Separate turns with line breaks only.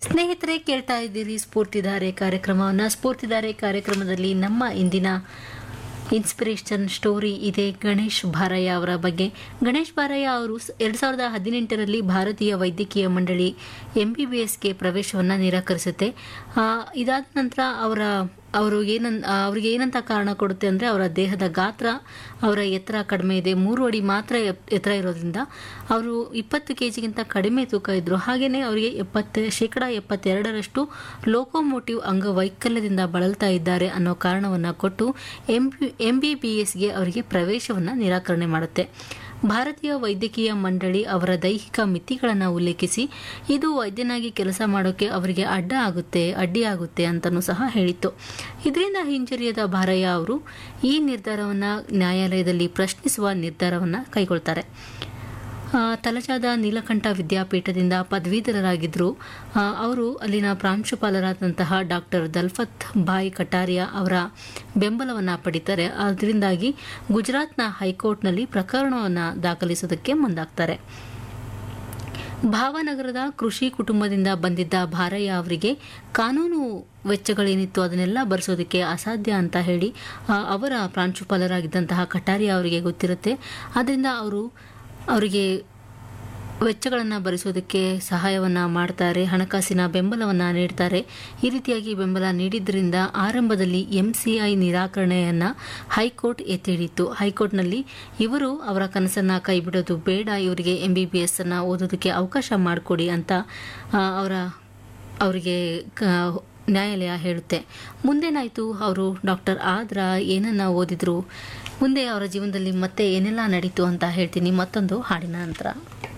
ಸ್ನೇಹಿತರೆ ಕೇಳ್ತಾ ಇದ್ದೀರಿ ಸ್ಫೂರ್ತಿಧಾರೆ ಕಾರ್ಯಕ್ರಮವನ್ನು ಸ್ಫೂರ್ತಿಧಾರೆ ಕಾರ್ಯಕ್ರಮದಲ್ಲಿ ನಮ್ಮ ಇಂದಿನ ಇನ್ಸ್ಪಿರೇಷನ್ ಸ್ಟೋರಿ ಇದೆ ಗಣೇಶ್ ಬಾರಯ್ಯ ಅವರ ಬಗ್ಗೆ ಗಣೇಶ್ ಬಾರಯ್ಯ ಅವರು ಎರಡು ಸಾವಿರದ ಹದಿನೆಂಟರಲ್ಲಿ ಭಾರತೀಯ ವೈದ್ಯಕೀಯ ಮಂಡಳಿ ಎಂ ಬಿ ಬಿ ಎಸ್ಗೆ ಪ್ರವೇಶವನ್ನು ನಿರಾಕರಿಸುತ್ತೆ ಆ, ಇದಾದ ನಂತರ ಅವರ ಅವರು ಏನನ್ ಆ, ಅವ್ರಿಗೆ ಏನಂತ ಕಾರಣ ಕೊಡುತ್ತೆ ಅಂದರೆ ಅವರ ದೇಹದ ಗಾತ್ರ ಅವರ ಎತ್ತರ ಕಡಿಮೆ ಇದೆ ಮೂರು ಅಡಿ ಮಾತ್ರ ಎಪ್- ಎತ್ತರ ಇರೋದ್ರಿಂದ ಅವರು ಇಪ್ಪತ್ತು ಕೆ ಜಿಗಿಂತ ಕಡಿಮೆ ತೂಕ ಇದ್ದರು ಹಾಗೆಯೇ ಅವರಿಗೆ ಎಪ್ಪತ್ತು ಶೇಕಡ ಎಪ್ಪತ್ತೆರಡರಷ್ಟು ಲೋಕೋಮೋಟಿವ್ ಅಂಗವೈಕಲ್ಯದಿಂದ ಬಳಲ್ತಾ ಇದ್ದಾರೆ ಅನ್ನೋ ಕಾರಣವನ್ನು ಕೊಟ್ಟು ಎಂ ಎಂ ಬಿ ಬಿ ಎಸ್ಗೆ ಅವರಿಗೆ ಪ್ರವೇಶವನ್ನು ನಿರಾಕರಣೆ ಮಾಡುತ್ತೆ ಭಾರತೀಯ ವೈದ್ಯಕೀಯ ಮಂಡಳಿ ಅವರ ದೈಹಿಕ ಮಿತಿಗಳನ್ನು ಉಲ್ಲೇಖಿಸಿ ಇದು ವೈದ್ಯನಾಗಿ ಕೆಲಸ ಮಾಡೋಕ್ಕೆ ಅವರಿಗೆ ಅಡ್ಡ ಆಗುತ್ತೆ ಅಡ್ಡಿ ಆಗುತ್ತೆ ಅಂತಲೂ ಸಹ ಹೇಳಿತ್ತು ಇದರಿಂದ ಹಿಂಜರಿಯದ ಭಾರಯ್ಯ ಅವರು ಈ ನಿರ್ಧಾರವನ್ನು ನ್ಯಾಯಾಲಯದಲ್ಲಿ ಪ್ರಶ್ನಿಸುವ ನಿರ್ಧಾರವನ್ನು ಕೈಗೊಳ್ತಾರೆ ಆ, ತಲಚಾದ ನೀಲಕಂಠ ವಿದ್ಯಾಪೀಠದಿಂದ ಪದವೀಧರರಾಗಿದ್ದರು ಆ, ಅವರು ಅಲ್ಲಿನ ಪ್ರಾಂಶುಪಾಲರಾದಂತಹ ಡಾಕ್ಟರ್ ದಲ್ಫತ್ ಭಾಯ್ ಕಟಾರಿಯಾ ಅವರ ಬೆಂಬಲವನ್ನು ಪಡಿತಾರೆ ಅದರಿಂದಾಗಿ ಗುಜರಾತ್ನ ಹೈಕೋರ್ಟ್ನಲ್ಲಿ ಪ್ರಕರಣವನ್ನು ದಾಖಲಿಸೋದಕ್ಕೆ ಮುಂದಾಗ್ತಾರೆ ಭಾವನಗರದ ಕೃಷಿ ಕುಟುಂಬದಿಂದ ಬಂದಿದ್ದ ಭಾರಯ್ಯ ಅವರಿಗೆ ಕಾನೂನು ವೆಚ್ಚಗಳೇನಿತ್ತು ಅದನ್ನೆಲ್ಲ ಭರಿಸೋದಕ್ಕೆ ಅಸಾಧ್ಯ ಅಂತ ಹೇಳಿ ಆ, ಅವರ ಪ್ರಾಂಶುಪಾಲರಾಗಿದ್ದಂತಹ ಕಟಾರಿಯಾ ಅವರಿಗೆ ಗೊತ್ತಿರುತ್ತೆ ಆದ್ದರಿಂದ ಅವರು ಅವರಿಗೆ ವೆಚ್ಚಗಳನ್ನು ಭರಿಸೋದಕ್ಕೆ ಸಹಾಯವನ್ನು ಮಾಡ್ತಾರೆ ಹಣಕಾಸಿನ ಬೆಂಬಲವನ್ನು ನೀಡ್ತಾರೆ ಈ ರೀತಿಯಾಗಿ ಬೆಂಬಲ ನೀಡಿದ್ದರಿಂದ ಆರಂಭದಲ್ಲಿ ಎಂ ಸಿ ಐ ನಿರಾಕರಣೆಯನ್ನು ಹೈಕೋರ್ಟ್ ಎತ್ತಿ ಹಿಡಿತು ಹೈಕೋರ್ಟ್ನಲ್ಲಿ ಇವರು ಅವರ ಕನಸನ್ನು ಕೈಬಿಡೋದು ಬೇಡ ಇವರಿಗೆ ಎಂ ಬಿ ಬಿ ಎಸ್ ಅನ್ನು ಓದೋದಕ್ಕೆ ಅವಕಾಶ ಮಾಡಿಕೊಡಿ ಅಂತ ಆ, ಅವರ ಅವರಿಗೆ ಕ- ನ್ಯಾಯಾಲಯ ಹೇಳುತ್ತೆ ಮುಂದೇನಾಯಿತು ಅವರು ಡಾಕ್ಟರ್ ಆದ್ರ ಏನನ್ನ ಓದಿದ್ರು ಮುಂದೆ ಅವರ ಜೀವನದಲ್ಲಿ ಮತ್ತೆ ಏನೆಲ್ಲ ನಡೀತು ಅಂತ ಹೇಳ್ತೀನಿ ಮತ್ತೊಂದು ಹಾಡಿನ ನಂತರ